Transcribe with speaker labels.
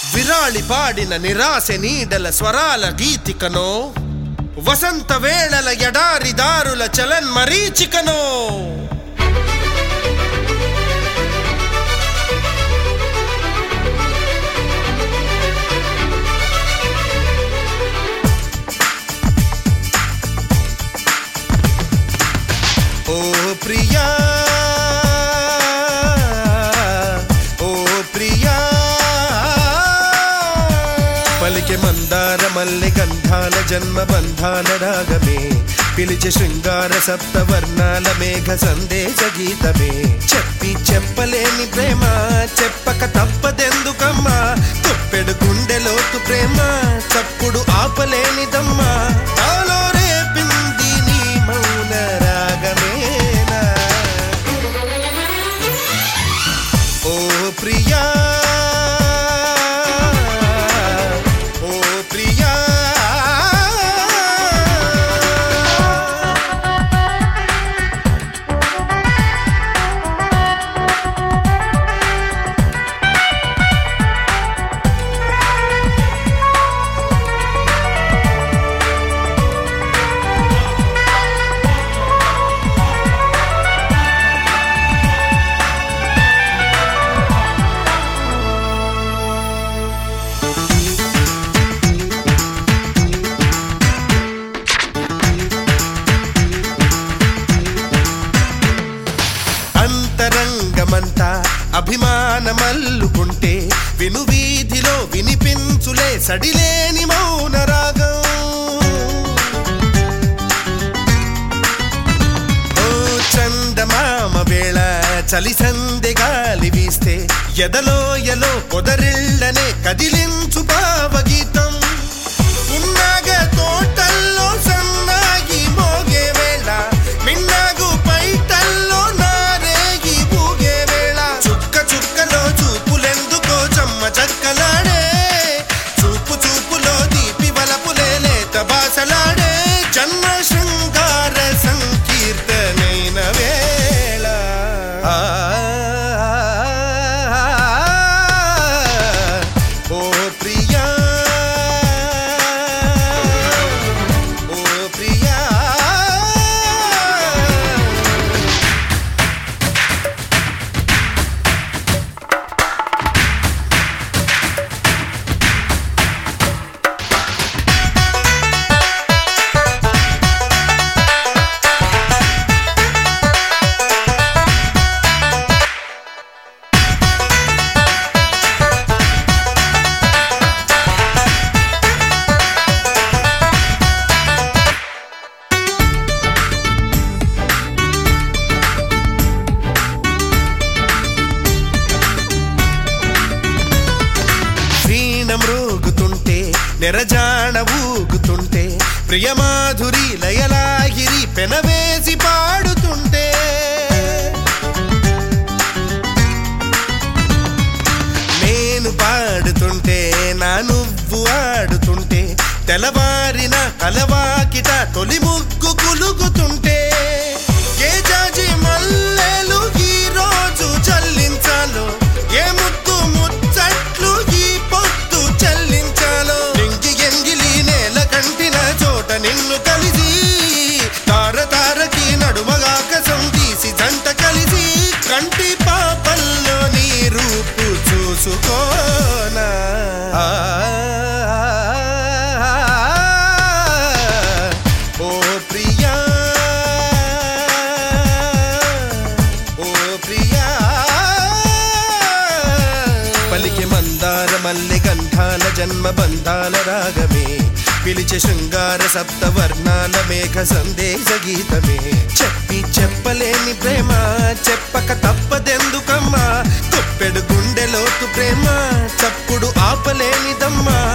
Speaker 1: విరాళి పాడిన నిరాశ నీడల స్వరాల గీతికనో వసంత వేళల ఎడారి దారుల చలన్ మరీచికనో ఓ ప్రియా ఓ ప్రియా పలికి మందార మల్లె గంధాల జన్మ బంధాల రాగమే పిలిచి శృంగార సప్త వర్ణాల మేఘ సందేశ గీతమే చెప్పి చెప్పలేని ప్రేమ చెప్పక తప్పదెందుకమ్మా తొప్పెడు గుండెలోతు ప్రేమ చప్పుడు ఆపలేనిదమ్మా నాలో రేపింది నీ మౌన రాగమేనా ఓ ప్రియా ఓ ప్రియా అంతరంగమంతా అభిమానమల్లుకుంటే విను వీధిలో వినిపించులే సడిలేని మౌన రాగం ఓ చందమామ వేళ చలి సందె గాలి వీస్తే ఎదలో ఎలో పొదరిళ్ళనే కదిలించు భావగీతం ఉన్నాగ తోటల్లో సన్నాగి మోగే వేళ మిన్నాగు పైటల్లో నారేగి ఊగే వేళ చుక్క చుక్కలో చూపులెందుకో చమ్మ చక్కలాడే చూపు చూపులో దీపి వలపులే లేత బాసలాడే జన్మ శృంగార సంకీర్తనైన వేళ ఆ, ఓ ప్రియా ఓ ప్రియా వీణ మ్రోగుతుంటే నెరజాణ ఊగుతుంటే ప్రియమాధురి లయలాగిరి పెనవేసి పాడుతుంటే నేను పాడుతుంటే నా నువ్వు ఆడుతుంటే తెల్లవారిన కలవాకిట తొలి ముగ్గు కులుగుతుంటే ఏ జాజి మల్లెలు ఈ రోజు చల్లించాలో ఏ ముద్దు ముచ్చట్లు ఈ పొద్దు చెల్లించాలో ఎంగి ఎంగిలి నేల కంటిన చోట నిన్ను కలిసి తార తారకి నడుమగాకసం తీసి జంట కలిసి కంటి పాపల్లో నీ రూపు చూసుకోనా ఆ, ఓ ప్రియా ఓ ప్రియా పలికి మందార మల్లె గంధాల జన్మ బంధాల రాగమే పిలిచి శృంగార సప్త వర్ణాల మేఘ సందేశ గీతమే చెప్పి చెప్పలేని ప్రేమ చెప్పక తప్పదెందుకమ్మా తొప్పెడు గుండెలోతు ప్రేమ చప్పుడు ఆపలేనిదమ్మా